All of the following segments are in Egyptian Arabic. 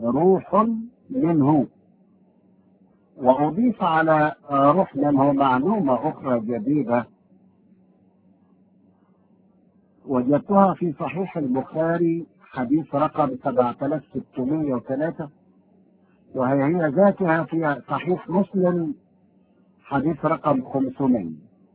روح منه وأضيف على روح منه معلومة أخرى جديدة وجدتها في صحيح البخاري حديث رقم 7603 وهي هي ذاتها في صحيح مسلم حديث رقم 500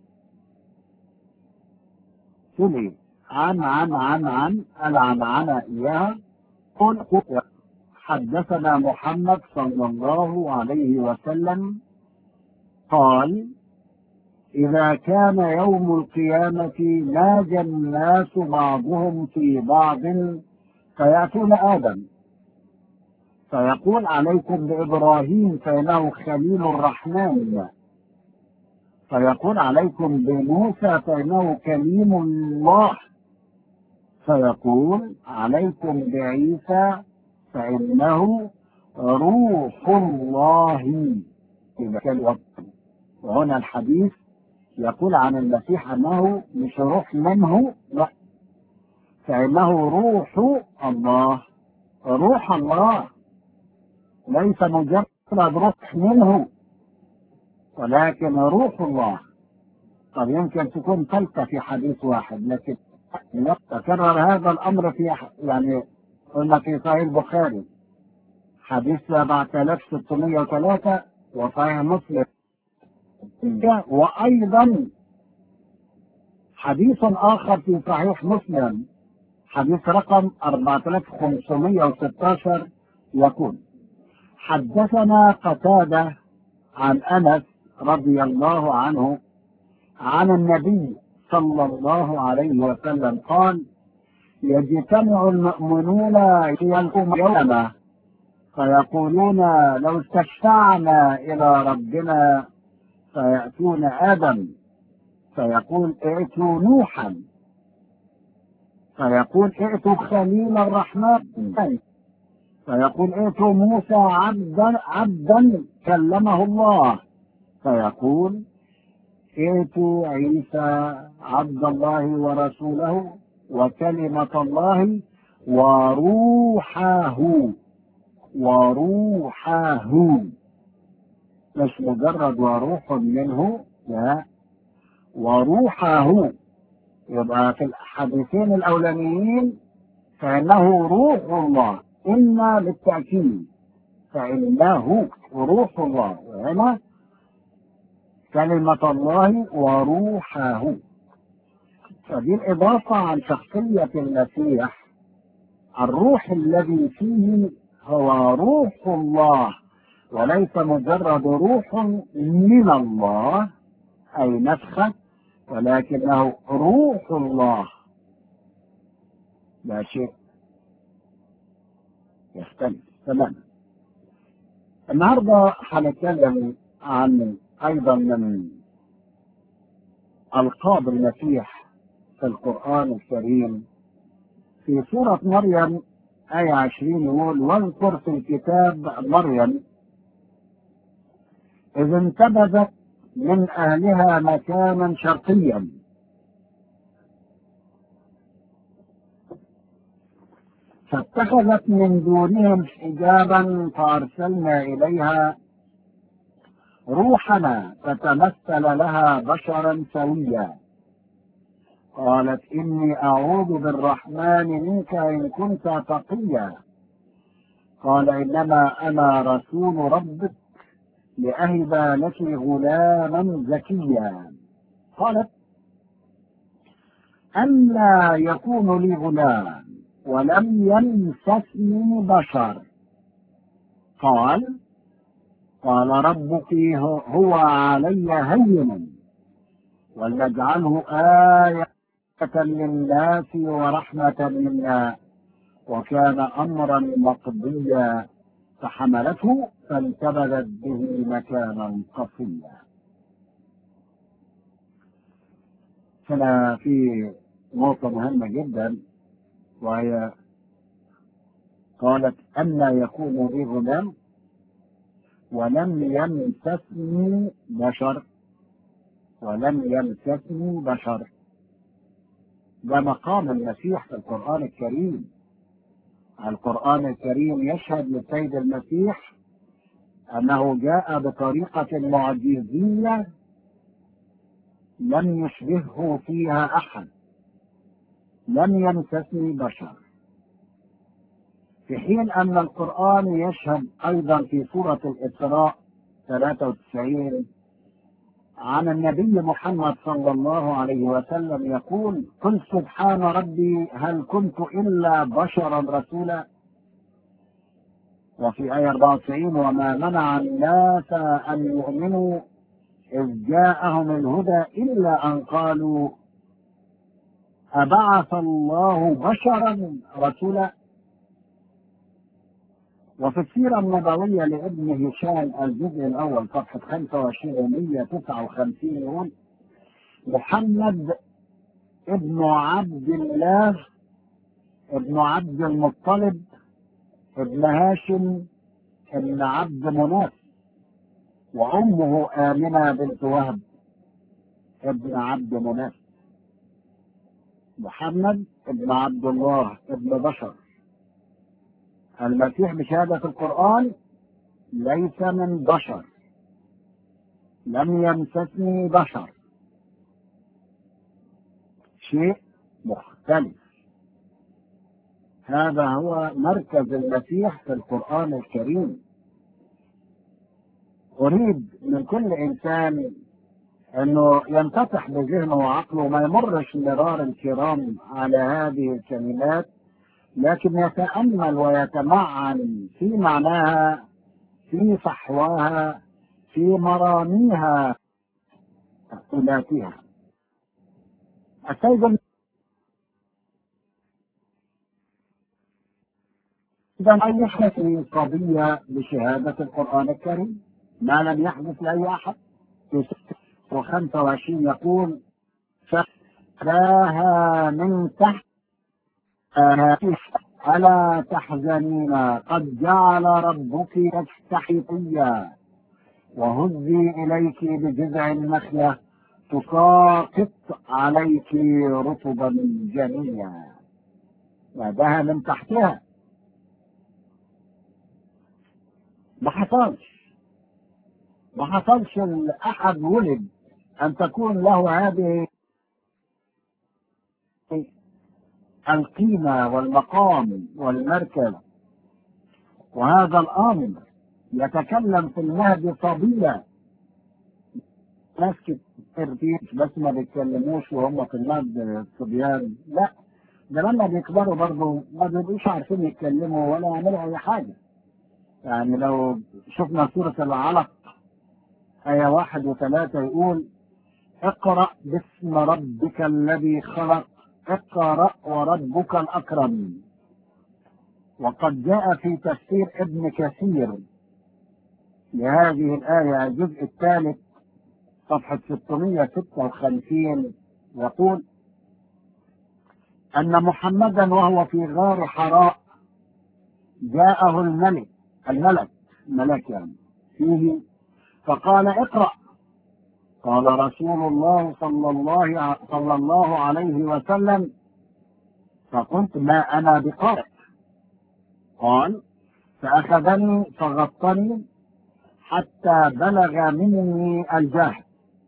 تقول عن عن عن عن العن عن إياها قل حدثنا محمد صلى الله عليه وسلم قال إذا كان يوم القيامة ناجى الناس بعضهم في بعض فيأتون آدم فيقول عليكم بإبراهيم فإنه خليل الرحمن فيقول عليكم بموسى فإنه كليم الله فيقول عليكم بعيسى فإنه روح الله إذا كان وهنا الحديث يقول عن المسيح أنه مش روح منه لا فإنه روح الله روح الله ليس مجرد روح منه ولكن روح الله قد يمكن تكون ثالثة في حديث واحد لكن تكرر هذا الأمر في يعني قلنا في صحيح البخاري حديث 7603 وصحيح مسلم وأيضا حديث آخر في صحيح مسلم حديث رقم 4516 يقول حدثنا قتادة عن أنس رضي الله عنه عن النبي صلى الله عليه وسلم قال يجتمع المؤمنون يلقون يوما فيقولون لو استشفعنا إلى ربنا فيأتون آدم فيقول ائتوا نوحا فيقول ائتوا خليل الرحمن فيقول ائتوا موسى عبدا عبدا كلمه الله فيقول ائتوا عيسى عبد الله ورسوله وكلمة الله وروحه وروحه مش مجرد وروح منه لا وروحه يبقى في الحديثين الأولانيين فإنه روح الله إما بالتأكيد فإنه روح الله وهنا كلمة الله وروحه فدي الإضافة عن شخصية المسيح الروح الذي فيه هو روح الله وليس مجرد روح من الله أي نفخة ولكنه روح الله لا شيء يختلف تماما النهارده هنتكلم عن ايضا من القاب المسيح في القران الكريم في سوره مريم آية 20 يقول واذكر في الكتاب مريم إذ انتبذت من أهلها مكانا شرقيا فاتخذت من دونهم حجابا فأرسلنا إليها روحنا فتمثل لها بشرا سويا قالت إني أعوذ بالرحمن منك إن كنت تقيا قال إنما أنا رسول ربك لأهب لك غلاما زكيا قالت ألا يكون لي غلام ولم يمسسني بشر قال قال ربك هو علي هين ولنجعله آية للناس ورحمة منا وكان أمرا مقضيا فحملته فانتبذت به مكانا قصيا هنا في نقطة مهمة جدا وهي قالت أن يكون لي غلام ولم يمسسني بشر ولم يمسسني بشر ده مقام المسيح في القرآن الكريم القرآن الكريم يشهد للسيد المسيح أنه جاء بطريقة معجزية لم يشبهه فيها أحد لم يمسسني بشر في حين أن القرآن يشهد أيضا في سورة الإسراء 93 عن النبي محمد صلى الله عليه وسلم يقول قل سبحان ربي هل كنت إلا بشرا رسولا وفي آية 94 وما منع الناس أن يؤمنوا إذ جاءهم الهدى إلا أن قالوا أبعث الله بشرا رسولا وفي السيرة النبوية لابن هشام الجزء الأول صفحة 25 و 159 يقول محمد ابن عبد الله ابن عبد المطلب ابن هاشم ابن عبد مناف وأمه آمنة بنت وهب ابن عبد مناف محمد ابن عبد الله ابن بشر المسيح بشهادة القرآن ليس من بشر لم يمسسني بشر شيء مختلف هذا هو مركز المسيح في القرآن الكريم أريد من كل إنسان أنه ينفتح بذهنه وعقله وما يمرش مرار الكرام على هذه الكلمات لكن يتأمل ويتمعن في معناها في فحواها في مراميها ذاتها السيد إذا أن يحدث قضية بشهادة القرآن الكريم ما لم يحدث لأي أحد في 25 يقول فلاها من تحت ألا تحزنين قد جعل ربك تستحيطيا وهزي إليك بجذع النخلة تساقط عليك رطبا جنيا وده من تحتها ما حصلش ما حصلش لأحد ولد أن تكون له هذه القيمة والمقام والمركز وهذا الأمر يتكلم في المهد صبية ناس كتير بس ما بيتكلموش وهم في المهد صبيان لا ده لما بيكبروا برضه ما بيبقوش عارفين يتكلموا ولا يعملوا أي حاجة يعني لو شفنا سورة العلق آية واحد وثلاثة يقول اقرأ باسم ربك الذي خلق اقرأ وربك الأكرم وقد جاء في تفسير ابن كثير لهذه الآية الجزء الثالث صفحة 656 يقول أن محمدا وهو في غار حراء جاءه الملك الملك ملك يعني فيه فقال اقرأ قال رسول الله صلى الله صلى الله عليه وسلم فقلت ما انا بقارئ قال فاخذني فغطني حتى بلغ مني الجهد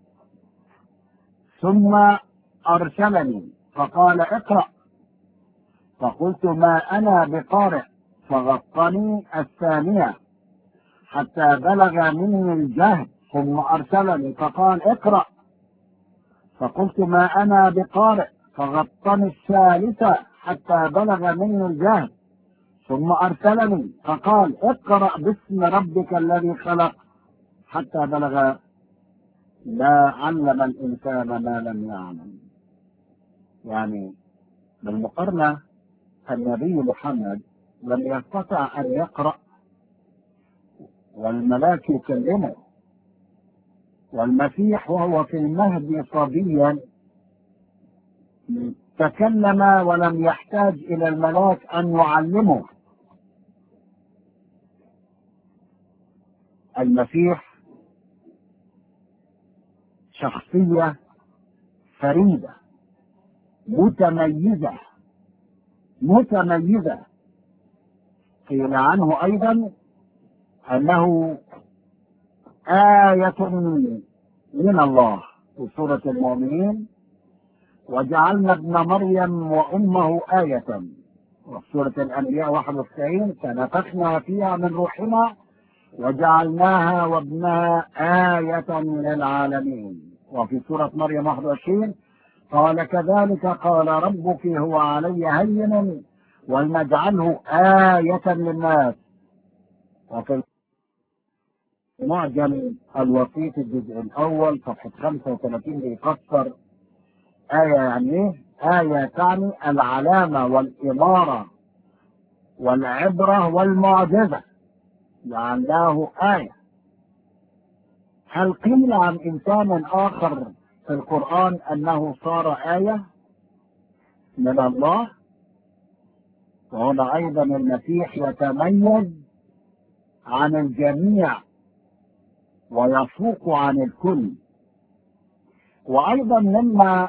ثم ارسلني فقال اقرا فقلت ما انا بقارئ فغطني الثانيه حتى بلغ مني الجهد ثم أرسلني فقال اقرأ فقلت ما أنا بقارئ فغطني الثالثة حتى بلغ مني الجهل ثم أرسلني فقال اقرأ باسم ربك الذي خلق حتى بلغ لا علم الإنسان ما لم يعلم يعني بالمقارنة النبي محمد لم يستطع أن يقرأ والملاك يكلمه والمسيح وهو في المهد صبيا تكلم ولم يحتاج الى الملاك ان يعلمه المسيح شخصيه فريده متميزه متميزه قيل عنه أيضا أنه آية من الله في سورة المؤمنين وجعلنا ابن مريم وأمه آية وفي سورة الأنبياء 91 فنفخنا فيها من روحنا وجعلناها وابنها آية للعالمين وفي سورة مريم 21 قال كذلك قال ربك هو علي هين ولنجعله آية للناس وفي معجم الوسيط الجزء الأول صفحة 35 بيفسر آية يعني إيه؟ آية تعني العلامة والإمارة والعبرة والمعجزة لعله آية هل قيل عن إنسان آخر في القرآن أنه صار آية من الله وهنا أيضا المسيح يتميز عن الجميع ويفوق عن الكل وأيضا مما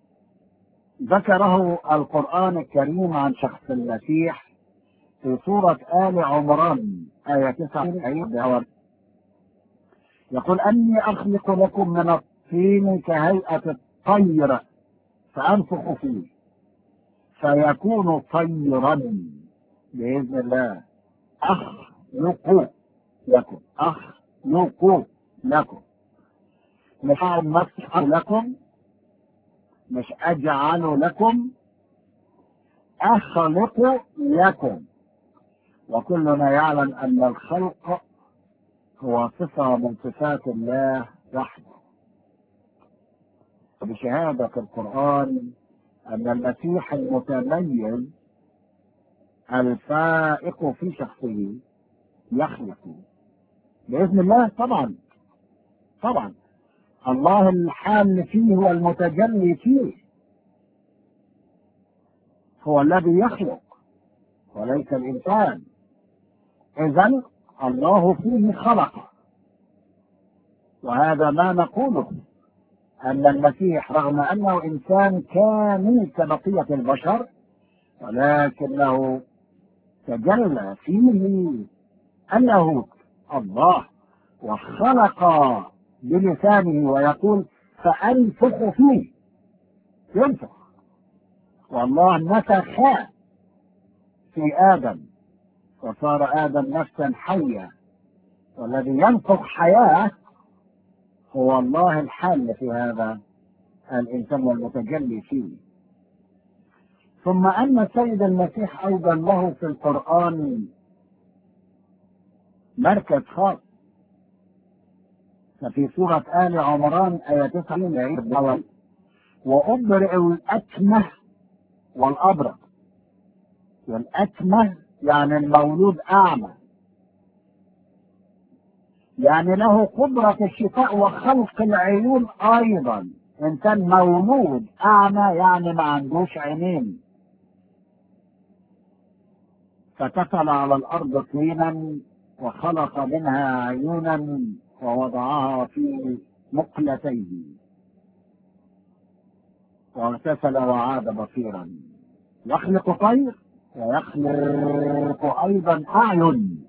ذكره القرآن الكريم عن شخص المسيح في سورة آل عمران آية 9 يقول أني أخلق لكم من الطين كهيئة الطير فأنفخ فيه فيكون طيرا بإذن الله أخلق لكم أخلق لكم مش أمسح لكم مش أجعل لكم أخلق لكم وكلنا يعلم أن الخلق هو صفة من صفات الله وحده بشهادة القرآن أن المسيح المتميز الفائق في شخصه يخلق بإذن الله طبعا طبعا الله الحال فيه والمتجلي فيه هو الذي يخلق وليس الإنسان إذا الله فيه خلق وهذا ما نقوله أن المسيح رغم أنه إنسان كامل كبقية البشر ولكنه تجلى فيه أنه الله وخلق بلسانه ويقول فأنفخ فيه ينفخ والله نفخ في آدم وصار آدم نفسا حية والذي ينفخ حياة هو الله الحال في هذا الإنسان والمتجلي فيه ثم أن السيد المسيح أيضا له في القرآن مركز خاص ففي سورة آل عمران آية 90 يعيد وأبرئ الأكمه والأبرق والأكمه يعني المولود أعمى يعني له قدرة الشفاء وخلق العيون أيضا إنسان مولود أعمى يعني ما عندوش عينين فكفل على الأرض طينا وخلق منها عيونا ووضعها في مقلتيه واغتسل وعاد بصيرا يخلق طير ويخلق ايضا اعين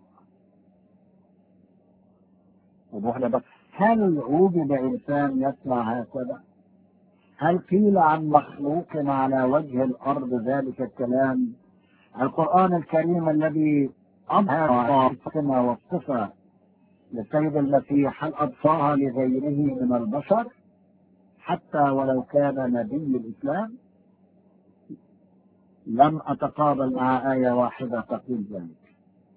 وضوح بس هل وجد انسان يسمع هكذا هل قيل عن مخلوق على وجه الارض ذلك الكلام القران الكريم الذي اظهر الصفه والصفه للسيد المسيح هل اضفاها لغيره من البشر حتى ولو كان نبي الاسلام لم اتقابل مع ايه واحده تقول ذلك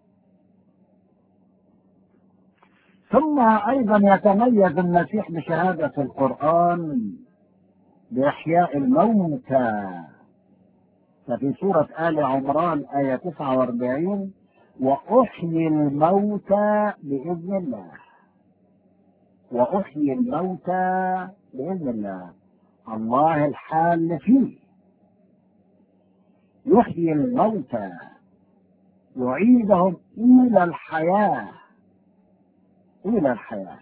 ثم ايضا يتميز المسيح بشهاده القران باحياء الموتى ففي سوره ال عمران ايه 49 واحيي الموتى باذن الله واحيي الموتى باذن الله الله الحال فيه يحيي الموتى يعيدهم الى الحياه الى الحياه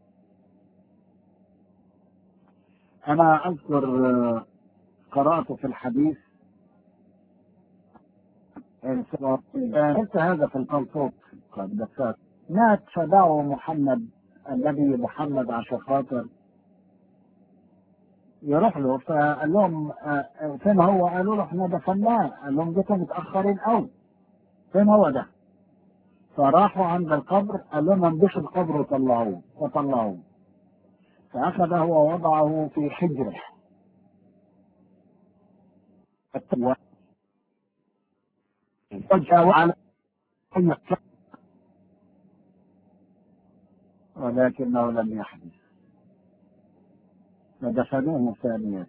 انا اذكر قرات في الحديث قلت هذا في القلطوط قد مات فدعوا محمد النبي محمد عشان خاطر يروح له فقال لهم آه، فين هو؟ قالوا له احنا دفناه قال لهم جيتوا متاخرين قوي فين هو ده؟ فراحوا عند القبر قال لهم انبشوا القبر وطلعوه وطلعوه فأخذه ووضعه في حجره وجاء على ولكنه لم يحدث فدفنوه ثانية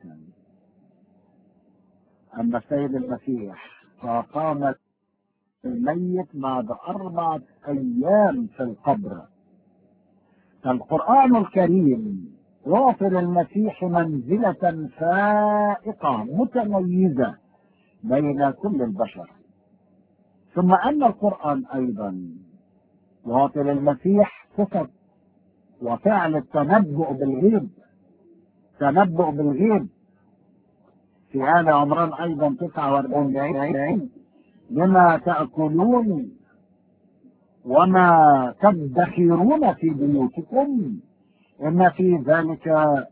أما السيد المسيح فقام الميت بعد أربعة أيام في القبر القرآن الكريم يعطي للمسيح منزلة فائقة متميزة بين كل البشر ثم أن القرآن أيضا يعطي للمسيح صفة وفعل التنبؤ بالغيب تنبؤ بالغيب في هذا عمران أيضا 49 بما تأكلون وما تدخرون في بيوتكم إن في ذلك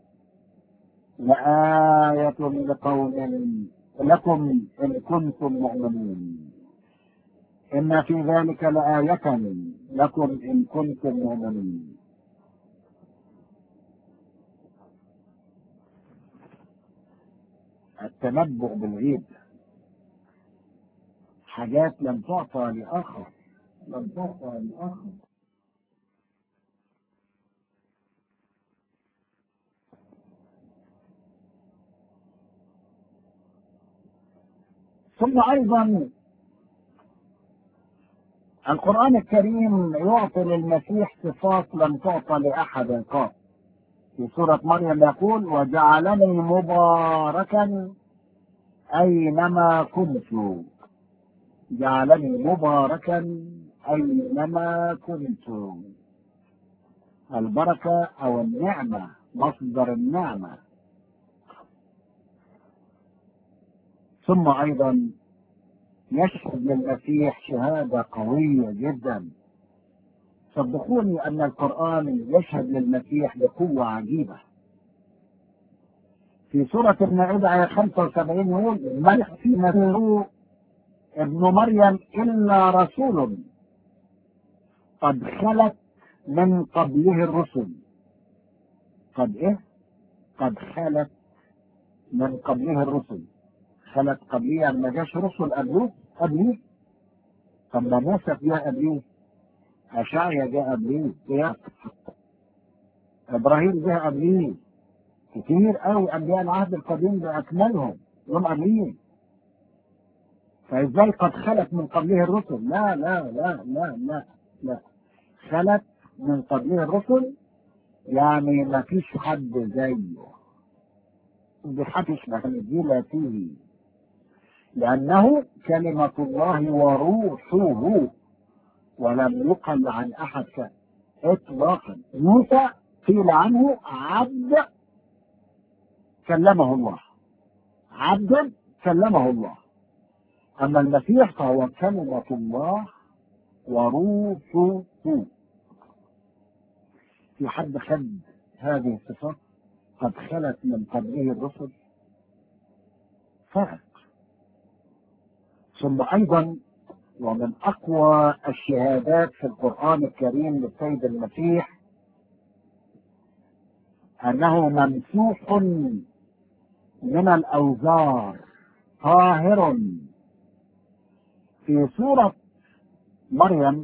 لآية لقوم لكم إن كنتم مؤمنين إن في ذلك لآية لكم إن كنتم مؤمنين التنبؤ بالغيب حاجات لم تعطى لآخر لم تعطى لآخر ثم أيضا القرآن الكريم يعطي للمسيح صفات لم تعطى لأحد قط في سورة مريم يقول وجعلني مباركا أينما كنت جعلني مباركا أينما كنت البركة أو النعمة مصدر النعمة ثم أيضا يشهد للمسيح شهادة قوية جدا صدقوني أن القرآن يشهد للمسيح بقوة عجيبة في سورة المائدة آية 75 يقول ما يحسنه ابن مريم إلا رسول قد خلت من قبله الرسل قد إيه؟ قد خلت من قبله الرسل خلت قبليه ما جاش رسل قبله قبليه طب ما موسى جاء قبليه أشعيا جاء قبليه إبراهيم جاء قبليه كتير قوي أنبياء العهد القديم بأكملهم يوم قبليه فإزاي قد خلت من قبله الرسل لا لا لا لا لا لا خلت من قبله الرسل يعني ما فيش حد زيه بحدش منزلة فيه لأنه كلمة الله وروحه ولم يقل عن أحد شيء إطلاقا موسى قيل عنه عبد كلمه الله عبدا كلمه الله أما المسيح فهو كلمة الله وروحه في حد خد هذه الصفات قد خلت من قبله الرسل فرق ثم أيضا ومن أقوى الشهادات في القرآن الكريم للسيد المسيح أنه ممسوح من الأوزار طاهر في سورة مريم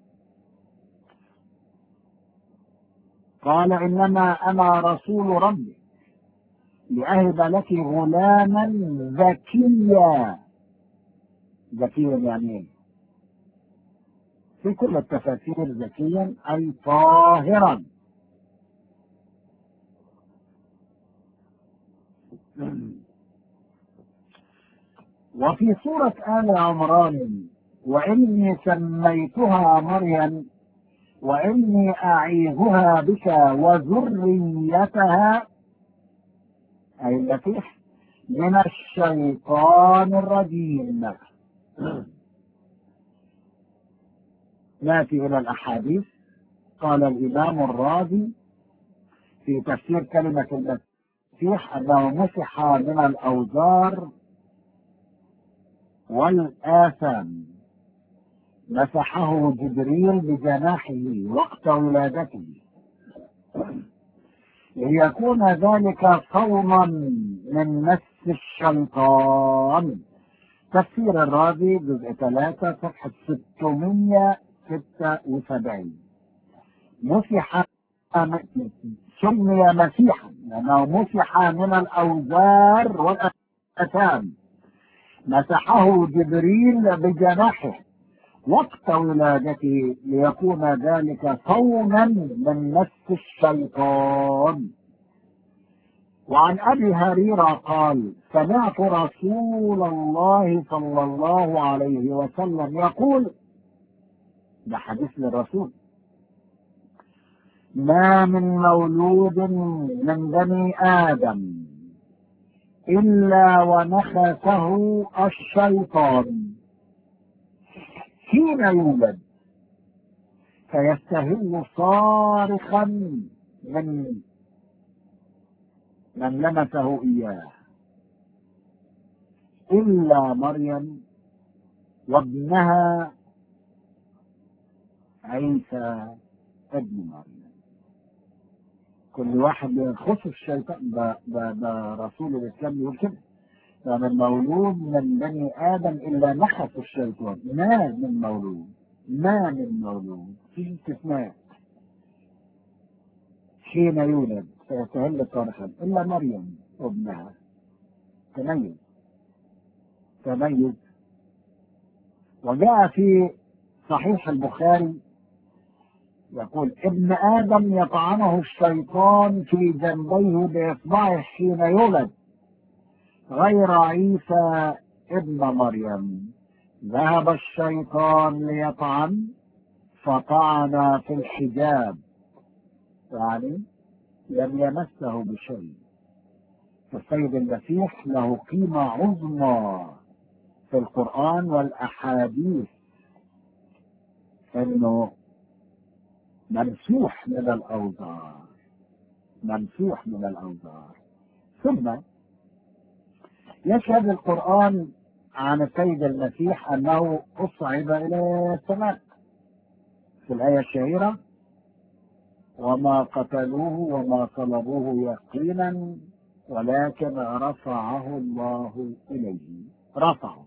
قال إنما أنا رسول ربي لأهب لك غلاما ذكيا ذكيا يعني ايه؟ في كل التفاسير ذكيا أي طاهرا وفي سورة آل عمران وإني سميتها مريم وإني أعيذها بك وذريتها أي المسيح من الشيطان الرجيم ناتي إلى الأحاديث قال الإمام الرازي في تفسير كلمة المسيح أنه مسح من الأوزار والآثام مسحه جبريل بجناحه وقت ولادته ليكون ذلك صوما من مس الشيطان تفسير الرازي جزء 3 صفحة 676 مسح سمي مسيحا لأنه مسح من الأوزار والأثام مسحه جبريل بجناحه وقت ولادته ليكون ذلك صوما من مس الشيطان وعن ابي هريره قال سمعت رسول الله صلى الله عليه وسلم يقول ده حديث للرسول ما من مولود من بني ادم الا ونخسه الشيطان حين يولد فيستهل صارخا من من لمسه إياه إلا مريم وابنها عيسى ابن مريم كل واحد يخص الشيطان ده, ده, ده رسول الإسلام يقول كده فمن مولود من بني آدم إلا نخس الشيطان ما من مولود ما من مولود في استثناء حين يولد فيستهل صالحا إلا مريم وابنها تميز تميز وجاء في صحيح البخاري يقول ابن آدم يطعنه الشيطان في جنبيه بإصبعه حين يولد غير عيسى ابن مريم ذهب الشيطان ليطعن فطعن في الحجاب يعني لم يمسه بشيء فالسيد المسيح له قيمة عظمى في القرآن والأحاديث انه ممسوح من الأوزار ممسوح من الأوزار ثم يشهد القرآن عن السيد المسيح أنه أصعد إلى السماء في الآية الشهيرة وما قتلوه وما صلبوه يقينا ولكن رفعه الله إليه رفعه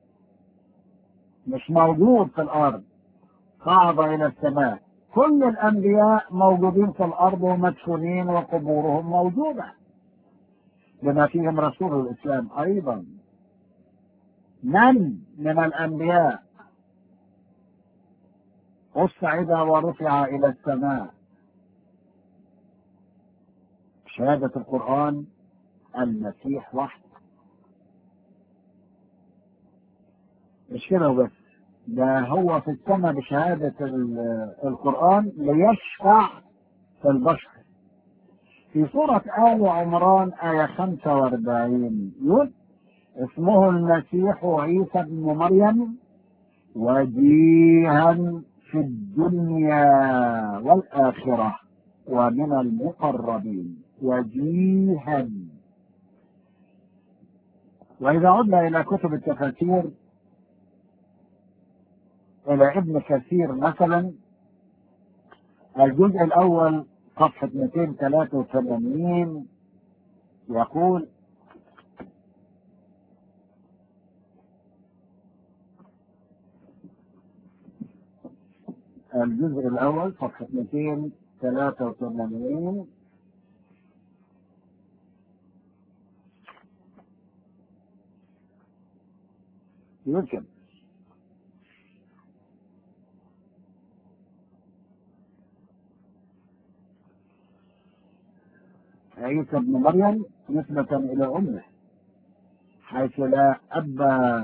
مش موجود في الأرض صعد إلى السماء كل الأنبياء موجودين في الأرض ومدفونين وقبورهم موجودة بما فيهم رسول الإسلام أيضا من من الأنبياء أصعد ورفع إلى السماء شهادة القرآن المسيح وحده مش كده وبس ده هو في السماء بشهادة القرآن ليشفع في البشر في سورة آل عمران آية 45 يقول اسمه المسيح عيسى ابن مريم وجيها في الدنيا والآخرة ومن المقربين وجيها وإذا عدنا إلى كتب التفاسير إلى ابن كثير مثلا الجزء الأول صفحة 283 يقول الجزء الأول صفحة 283 يمكن عيسى ابن مريم نسبة إلى أمه حيث لا أب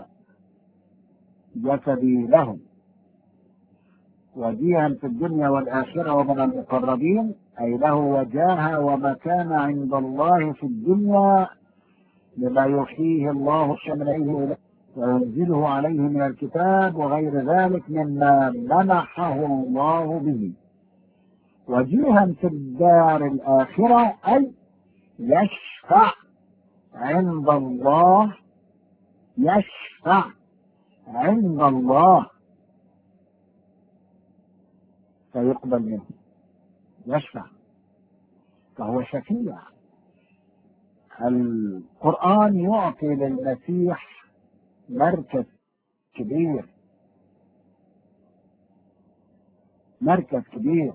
جسدي لهم وجيها في الدنيا والآخرة ومن المقربين أي له وجاهة ومكان عند الله في الدنيا لما يحييه الله شمليه وينزله عليه من الكتاب وغير ذلك مما منحه الله به وجيها في الدار الآخرة أي يشفع عند الله يشفع عند الله فيقبل منه يشفع فهو شفيع القرآن يعطي للمسيح مركز كبير مركز كبير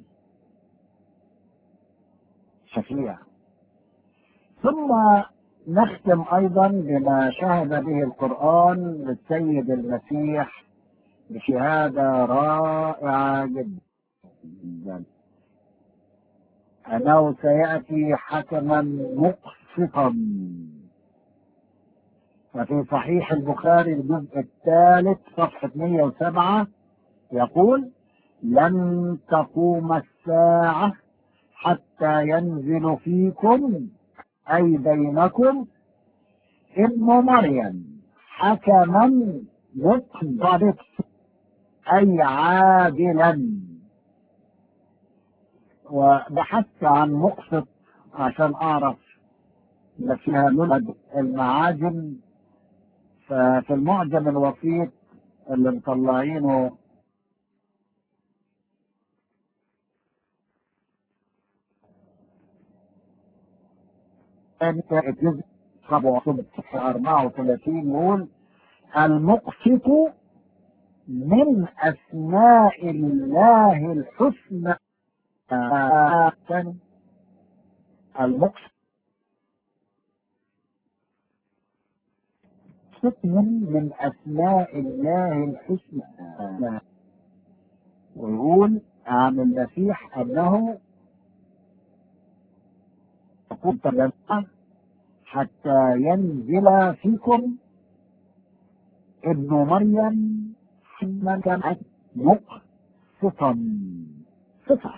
شفيع ثم نختم ايضا بما شهد به القرآن للسيد المسيح بشهادة رائعة جدا أنه سيأتي حكما مقسطا ففي صحيح البخاري الجزء الثالث صفحة 107 يقول لن تقوم الساعة حتى ينزل فيكم أي بينكم ابن مريم حكما مقتدر أي عادلا وبحثت عن مقسط عشان أعرف إذا فيها لغة المعاجم ففي المعجم الوسيط اللي مطلعينه الجزء 34 يقول المقسط من أسماء الله الحسنى المقسط من أسماء الله الحسنى ويقول عن المسيح أنه يقول تبقى حتى ينزل فيكم ابن مريم حما كان مقسطا صفة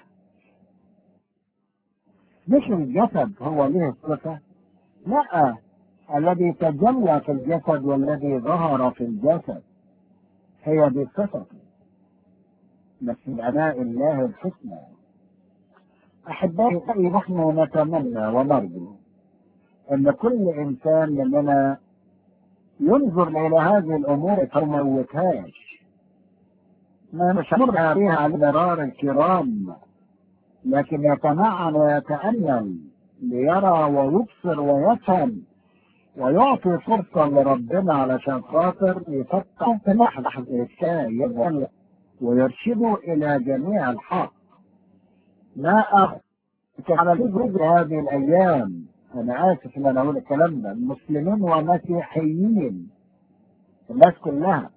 مش الجسد هو له الصفة لا الذي تجلى في الجسد والذي ظهر في الجسد هي بصفته بس بأداء الله الحسنى أحبائي نحن نتمنى ونرجو أن كل إنسان مننا ينظر إلى هذه الأمور فما يموتهاش ما مش هنرجع عليها على ضرار الكرام لكن يتمعن ويتأمل ليرى ويبصر ويفهم ويعطي فرصة لربنا علشان خاطر يفتح في لحظة الشاي ويرشده إلى جميع الحق لا أخ على جزء هذه الأيام أنا آسف إن أنا أقول الكلام ده مسلمين ومسيحيين الناس كلها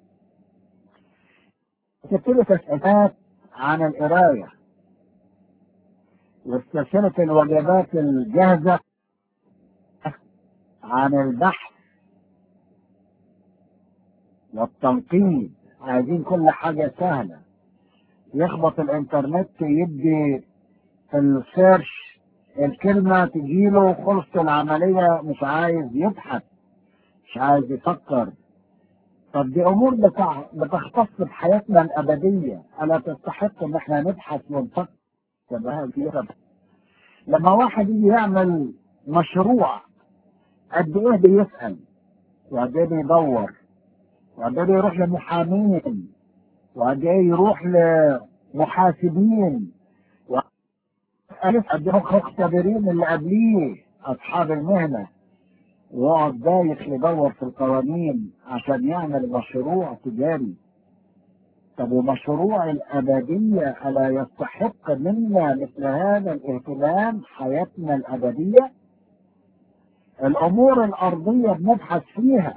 تبتدي تسألات عن القراية واستشرت الوجبات الجاهزة عن البحث والتنقيب عايزين كل حاجة سهلة يخبط الانترنت يدي في السيرش الكلمة تجيله خلصت العملية مش عايز يبحث مش عايز يفكر طب دي امور بتاع بتختص بحياتنا الابدية الا تستحق ان احنا نبحث ونفكر فيها لما واحد يجي يعمل مشروع قد ايه بيسأل وقد ايه بيدور وقد ايه بيروح لمحامين وقد ايه يروح لمحاسبين وقد ايه مختبرين اللي قبليه اصحاب المهنه ويقعد دايخ يدور في القوانين عشان يعمل مشروع تجاري طب ومشروع الأبدية ألا يستحق منا مثل هذا الاهتمام حياتنا الأبدية الأمور الأرضية بنبحث فيها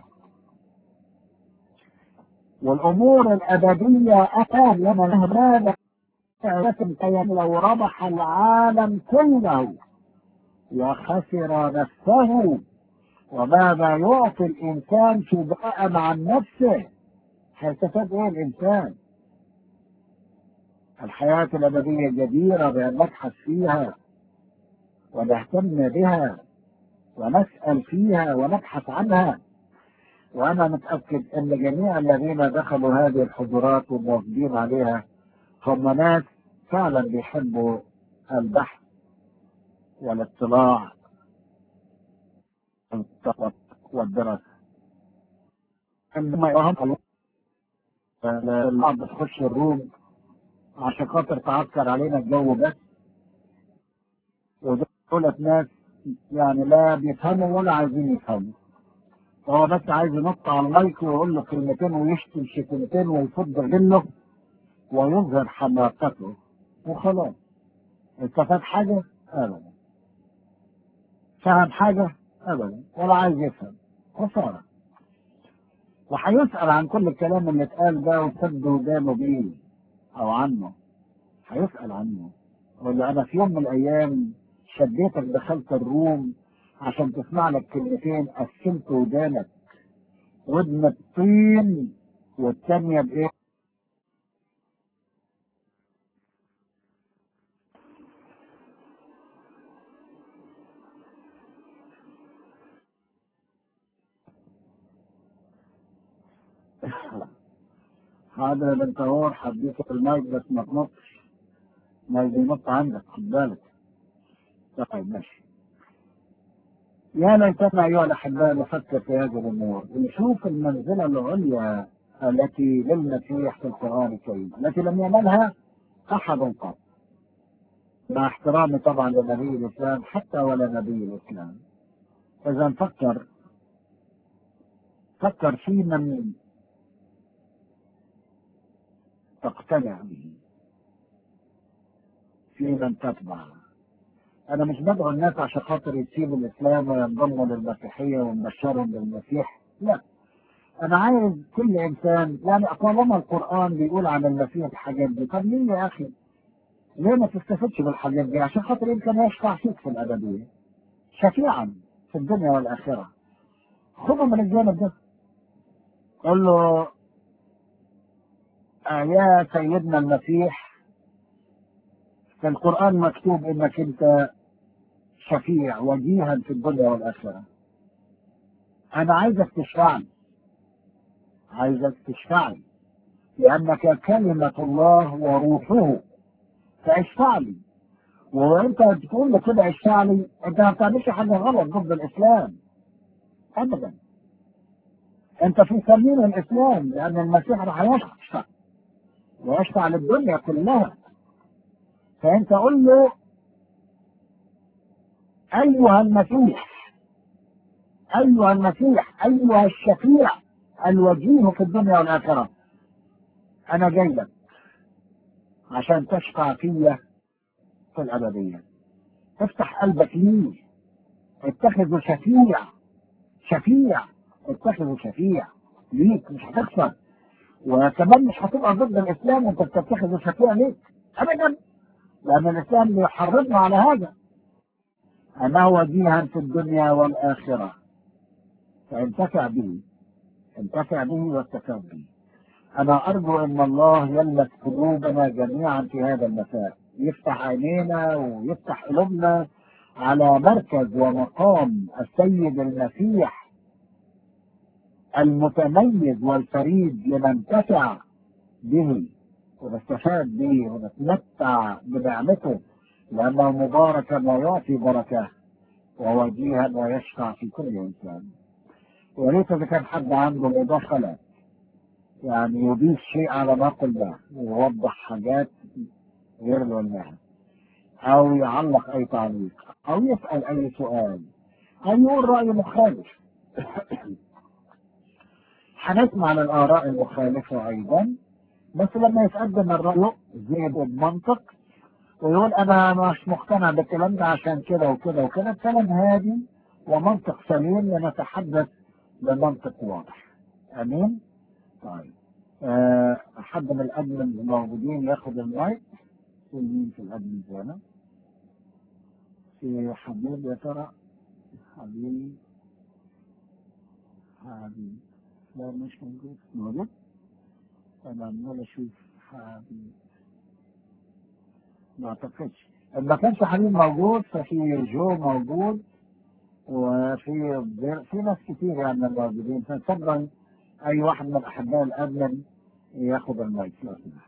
والأمور الأبدية أقام لنا ماذا لو ربح العالم كله وخسر نفسه وماذا يعطي الإنسان شبهاء عن نفسه هيستفاد إيه الإنسان الحياة الأبدية جديرة بأن نبحث فيها ونهتم بها ونسأل فيها ونبحث عنها وأنا متأكد أن جميع الذين دخلوا هذه الحضورات والموجودين عليها هم ناس فعلا بيحبوا البحث والاطلاع والتفق والدراسة إنما يهم البعض تخش الروم عشان خاطر تعسكر علينا الجو بس ودولت ناس يعني لا بيفهموا ولا عايزين يفهموا هو بس عايز ينط على المايك ويقول له كلمتين ويشتم شتمتين ويفض غله ويظهر حماقته وخلاص استفاد حاجة؟ أبدا فهم حاجة؟ أبدا ولا عايز يفهم خسارة وهيسأل عن كل الكلام اللي اتقال ده وسد ودانه بيه أو عنه هيسأل عنه يقول له أنا في يوم من الأيام شديتك دخلت الروم عشان تسمع لك كلمتين قسمت ودانك ودن الطين والتانية بإيه؟ هذا بنت هور حديث المايك بس ما تنطش ما ينط عندك خد بالك طيب ماشي يا ليتنا ايها الاحباء نفكر في هذه الامور ونشوف المنزله العليا التي للمسيح في القران الكريم التي لم ينالها احد قط مع احترامي طبعا لنبي الاسلام حتى ولا نبي الاسلام اذا فكر فكر في من تقتنع به في من تتبع انا مش بدعو الناس عشان خاطر يسيبوا الاسلام وينضموا للمسيحيه ونبشرهم بالمسيح لا انا عايز كل انسان يعني طالما القران بيقول عن المسيح الحاجات دي طب ليه يا اخي ليه ما تستفدش بالحاجات دي عشان خاطر يمكن يشفع فيك في الابديه شفيعا في الدنيا والاخره خذه من الجانب ده قل له آه يا سيدنا المسيح في القرآن مكتوب انك انت شفيع وجيها في الدنيا والآخرة أنا عايزك تشفع لي عايزك تشفع لي لأنك كلمة الله وروحه فاشفع لي وانت تقول لي كده اشفع لي انت ما بتعملش حاجه غلط ضد الاسلام ابدا انت في سبيل الاسلام لان المسيح راح يشفع ويشفع للدنيا كلها فانت قل له ايها المسيح ايها المسيح ايها الشفيع الوجيه في الدنيا والاخره انا جاي لك عشان تشفع فيا في الابديه افتح قلبك ليه اتخذه شفيع شفيع اتخذه شفيع ليك مش هتخسر وكمان مش هتبقى ضد الاسلام وانت بتتخذه شفيع ليك ابدا لان الاسلام بيحرضنا على هذا انه وجيها في الدنيا والاخره فانتفع به انتفع به واستفاد به انا ارجو ان الله يلمس قلوبنا جميعا في هذا المساء يفتح عينينا ويفتح قلوبنا على مركز ومقام السيد المسيح المتميز والفريد لننتفع به ونستفاد به ونتمتع بنعمته لأنه مباركا ويعطي بركة ووجيها ويشفع في كل إنسان وليس إذا كان حد عنده مداخلة يعني يضيف شيء على ما قلنا ويوضح حاجات غير اللي قلناها أو يعلق أي تعليق أو يسأل أي سؤال أو يقول رأي مخالف هنسمع الآراء المخالفة أيضا بس لما يتقدم الرأي زي بمنطق ويقول أنا مش مقتنع بالكلام ده عشان كده وكده وكده الكلام هادي ومنطق سليم لنتحدث بمنطق واضح أمين؟ طيب أه حد من الأدمن الموجودين ياخد المايك في مين في الأدمن هنا؟ في حبيب يا ترى حبيب حبيب لا مش موجود موجود انا عمال اشوف حبيب ما اعتقدش ما كانش حبيب موجود ففي جو موجود وفي في ناس كثير يعني من الموجودين فنتفضل اي واحد من احباء الادمن ياخذ المايك لو سمحت.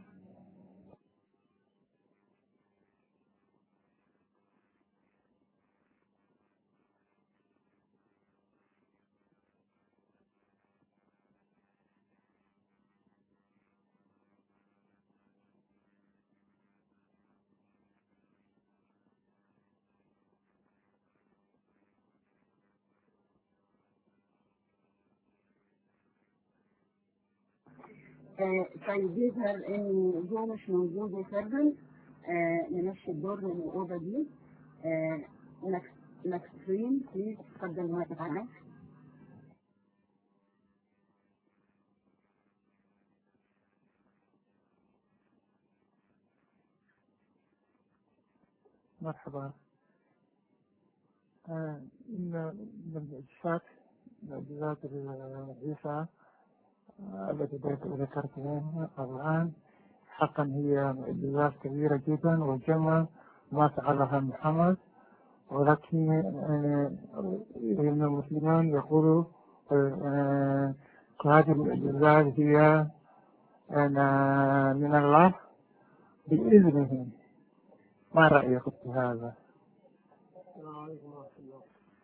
آه، طيب يظهر ان جو مش موجود يا فندم آه، نمشي الدور من الاوضه دي آه، ماكس- ماكسفين بليز اتفضل المايك معاك مرحبا آه، إن من المعجزات معجزات عيسى آه، التي ذكرتها الآن حقا هي معجزات كبيرة جدا وجمع ما فعلها محمد ولكن آه، إن المسلمين يقولوا آه، هذه المعجزات هي آه، من الله بإذنه ما رأيك في هذا؟ السلام عليكم ورحمة الله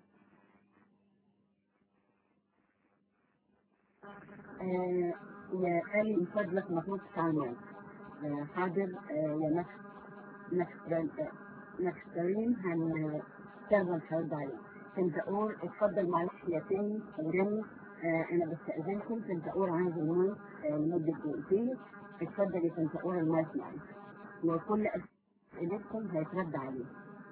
آه، يا آلي من فضلك مفروض تعمل آه، حاضر آه، يا مكس مكسرين مكسرين هنستخدم هرد عليه كنت أقول اتفضل معلش يا تاني وراني آه، أنا بستأذنكم كنت أقول عايز المايك آه، لمدة دقيقتين اتفضل يا كنت أقول المايك معاك وكل أسئلتكم هيترد عليه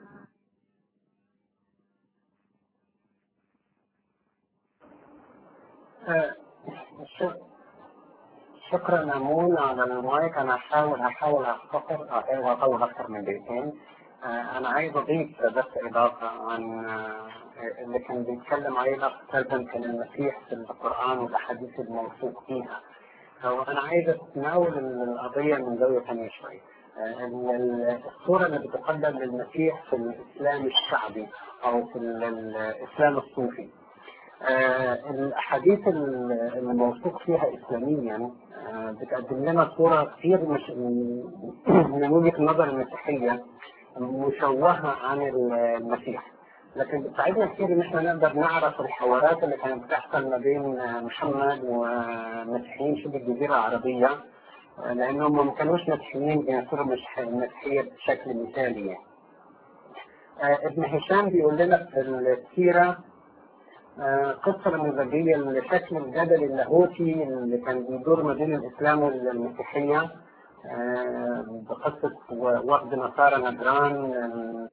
آه، ش- شكرا أمون على المايك أنا هحاول هحاول أختصر هحاول أطول أكثر من دقيقتين آه، أنا عايز أضيف بس إضافة عن آه، اللي كان بيتكلم عليه الأخ سلمان كان المسيح في القرآن والأحاديث الموثوق فيها هو أنا عايز أتناول القضية من زاوية ثانية شوي آه، ال- ال- الصورة اللي بتقدم للمسيح في الإسلام الشعبي أو في ال- الإسلام الصوفي آه، الأحاديث ال- الموثوق فيها إسلاميا آه، بتقدم لنا صورة كثير مش من وجهة النظر المسيحية مشوهة عن المسيح لكن بتساعدنا كثير ان احنا نقدر نعرف الحوارات اللي كانت بتحصل ما بين محمد ومسيحيين شبه الجزيرة العربية آه، لانهم ما كانوش مسيحيين بينصروا المسيح- المسيحية بشكل مثالي يعني. آه، ابن هشام بيقول لنا في السيرة آه، قصة نموذجية لشكل الجدل اللاهوتي اللي كان بيدور ما بين الإسلام والمسيحية آه، بقصة و- وفد نصارى نجران آه،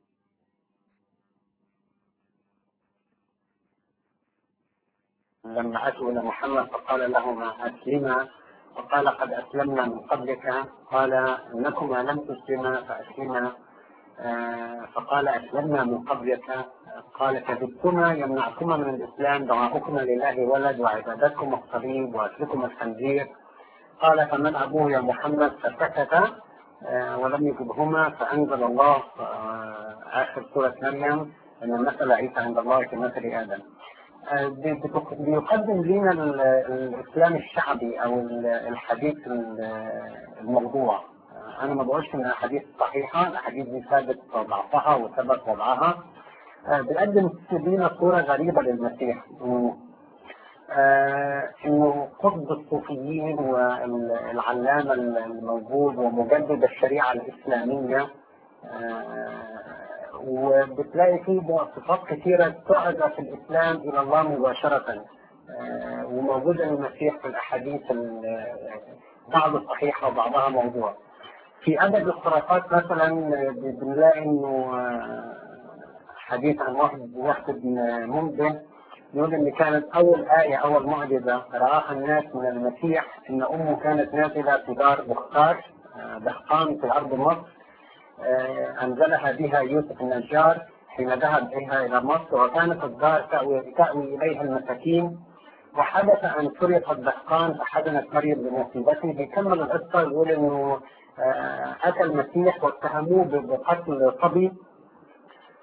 لما أتوا إلى محمد فقال لهما أسلما وقال قد أسلمنا من قبلك قال إنكما لم تسلما فأسلما آه، فقال أسلمنا من قبلك قال كذبتما يمنعكما من الإسلام دعاؤكما لله ولد وعبادتكم الصليب وأكلكم الخنزير قال فمن أبوه يا محمد فسكت آه، ولم يجبهما فأنزل الله آه، آخر سورة مريم أن مثل عيسى عند الله كمثل آدم آه، بي- بتق- بيقدم لنا ال- الإسلام الشعبي أو ال- الحديث ال- الموضوع آه، أنا ما بقولش إنها حديث صحيحة الأحاديث دي ثابت ضعفها وثبت وضعها آه، بيقدم لنا صورة غريبة للمسيح إنه آه، انه قطب الصوفيين والعلامه الموجود ومجدد الشريعه الاسلاميه آه، وبتلاقي فيه مواصفات كثيره تعزى في الاسلام الى الله مباشره آه، وموجوده المسيح في الاحاديث ال- بعض الصحيحه وبعضها موضوع. في ادب الخرافات مثلا آه، بنلاقي انه آه، حديث عن واحد واحد بن منذر يقول ان كانت اول ايه اول معجزه راها الناس من المسيح ان امه كانت نازله في دار بختار آه، دهقان في ارض مصر آه، انزلها بها يوسف النجار حين ذهب بها الى مصر وكانت الدار تاوي, تأوي اليها المساكين وحدث ان سرق الدهقان فحزنت مريم بمصيبته بيكمل القصه يقول انه آه، اتى المسيح واتهموه بقتل صبي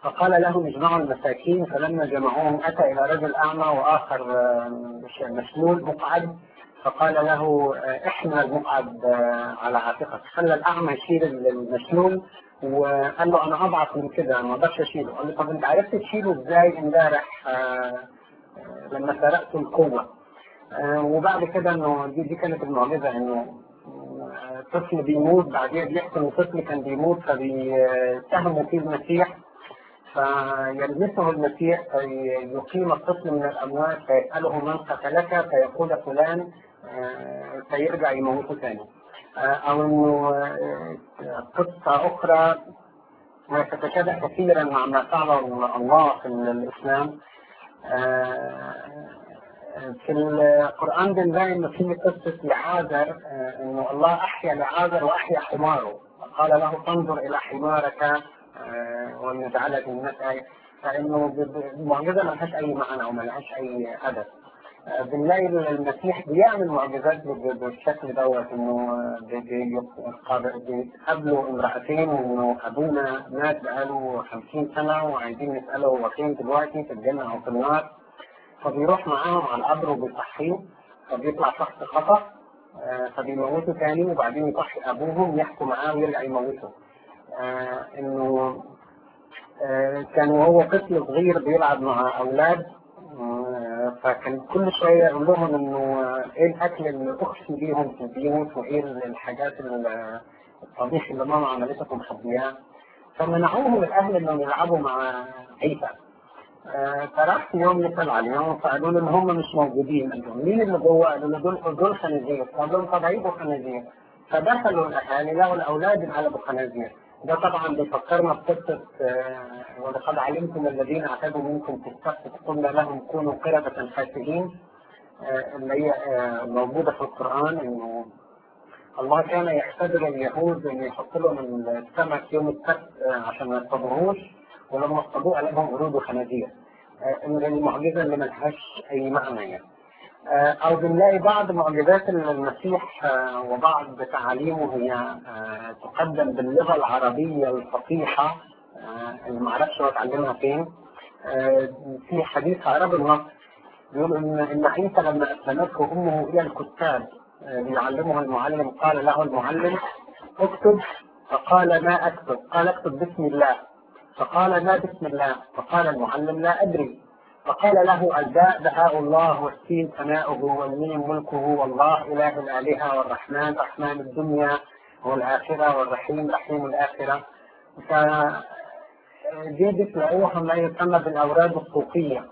فقال لهم اجمعوا المساكين فلما جمعوهم أتى إلى رجل أعمى وآخر آه، مشلول مقعد فقال له آه، احمل المقعد آه، على عاتقك خلى الأعمى يشيل المشلول وقال له أنا أضعف من كده ما أقدرش أشيله قال له طب أنت عرفت تشيله إزاي امبارح آه، آه، لما سرقت القوة آه، وبعد كده انه دي, دي كانت المعجزه انه آه، طفل بيموت بعدين بيحكي ان طفل كان بيموت فبيتهموا فيه المسيح فيلمسه المسيح فيقيم الطفل من الاموات فيساله من قتلك فيقول فلان آه، فيرجع يموته ثاني آه، او انه آه، قصه اخرى تتشابه كثيرا مع ما فعله الله في الاسلام في القرآن بنلاقي إنه في قصة لعازر آه، إنه الله أحيا لعازر وأحيا حماره قال له تنظر إلى حمارك آه، ونجعلك الناس فإنه ب- ب- المعجزة ما لهاش أي معنى وما لهاش أي هدف آه، بنلاقي المسيح بيعمل معجزات ب- بالشكل دوت انه بي- بي- بيقابلوا امرأتين وانه ابونا مات بقاله 50 سنة وعايزين نسأله هو فين دلوقتي في الجنة او في النار فبيروح معاهم على القبر وبيصحيه فبيطلع شخص خطأ آه، فبيموته تاني وبعدين يصحي ابوهم يحكوا معاه ويرجع يموته آه، انه آه، كان وهو طفل صغير بيلعب مع اولاد آه، فكان كل شويه يقول لهم انه آه، ايه الاكل اللي اخفي بيهم في البيوت وايه الحاجات ال- الطبيخ اللي ماما عملته مخبياه فمنعوهم الاهل انهم يلعبوا مع عيسى آه، فراح في يوم يسأل عليهم فقالوا له ان هم مش موجودين قال لهم مين اللي جوه؟ قالوا له دول دول خنازير قال لهم طب عيبوا خنازير فدخلوا الاهالي لقوا الاولاد انقلبوا خنازير ده طبعا بيفكرنا بقصه آه، ولقد علمتم الذين اعتدوا منكم في السبت قلنا لهم كونوا قردة خاسئين آه، اللي هي آه، موجوده في القران انه الله كان يختبر اليهود ان يحط لهم السمك يوم السبت آه، عشان ما يصطادوهوش ولما اصطادوه قال لهم قرود وخنازير آه، من المعجزه اللي ملهاش اي معنى يعني آه، او بنلاقي بعض معجزات المسيح آه، وبعض تعاليمه هي آه، تقدم باللغه العربيه الفصيحه آه، اللي معرفش هو اتعلمها فين آه، في حديث عربي النص يقول ان ان عيسى لما اسلمته امه الى الكتاب آه، ليعلمه المعلم قال له المعلم اكتب فقال ما اكتب قال اكتب بسم الله فقال ما بسم الله فقال المعلم لا ادري فقال له الباء بهاء الله والسين ثناؤه والميم ملكه والله اله الالهه والرحمن رحمن الدنيا والاخره والرحيم رحيم الاخره ف دي بتلاقوها ما يسمى بالاوراد الصوفيه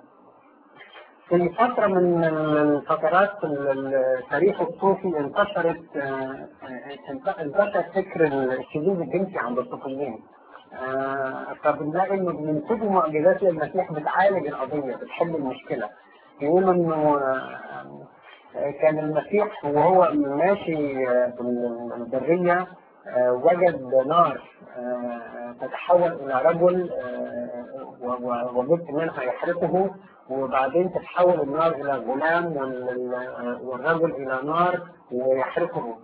في فترة من الفترات في التاريخ الصوفي انتشرت آه، آه، انتشر فكر الشذوذ الجنسي عند الصوفيين. آه، فبنلاقي انه بينسبوا معجزات للمسيح بتعالج القضية بتحل المشكلة. يقولوا انه آه، آه، كان المسيح وهو ماشي آه، في البرية آه، وجد نار آه، تتحول إلى رجل آه، و- و- وجدت منها يحرقه وبعدين تتحول النار إلى غلام وال- والرجل إلى نار ويحرقه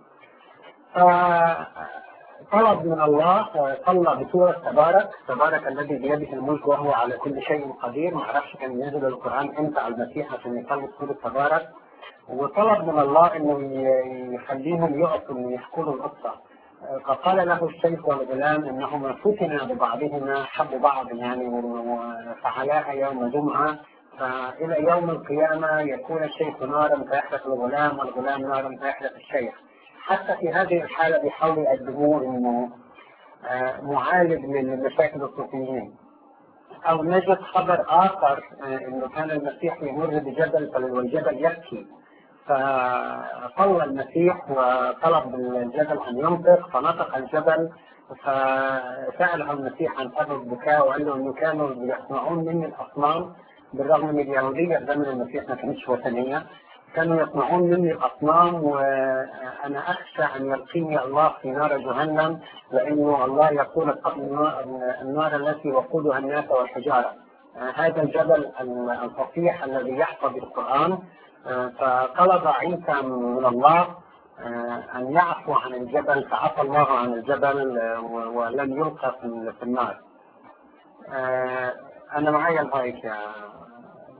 فطلب من الله صلى بسورة تبارك تبارك الذي بيده الملك وهو على كل شيء قدير ما اعرفش كان ينزل القرآن امتى على المسيح عشان يصلي سورة تبارك وطلب من الله انه ي- يخليهم يقفوا يحكوا له القصه فقال له الشيخ والغلام انهما فتنا ببعضهما حبوا بعض يعني وفعلاها يوم جمعه فالى يوم القيامه يكون الشيخ نارا فيحرق الغلام والغلام نارا فيحرق الشيخ حتى في هذه الحاله بيحاولوا يقدموه انه آه، معالج لمشاكل الصوفيين او نجد خبر اخر آه، انه كان المسيح يمر بجبل والجبل يبكي فصلى المسيح وطلب الجبل ان ينطق فنطق الجبل فساله المسيح عن سبب بكاء وقال له انه كانوا يصنعون مني الاصنام بالرغم ان اليهوديه في زمن المسيح ما كانتش وثنيه كانوا يصنعون مني الاصنام وانا اخشى ان يلقيني الله في نار جهنم لانه الله يقول اتقوا النار- النار التي وقودها الناس والحجاره آه، هذا الجبل الفصيح الذي يحفظ القران آه، فطلب عيسى من الله آه، ان يعفو عن الجبل فعفى الله عن الجبل آه، و- ولم يلقى في في النار آه، أنا معي المايك يا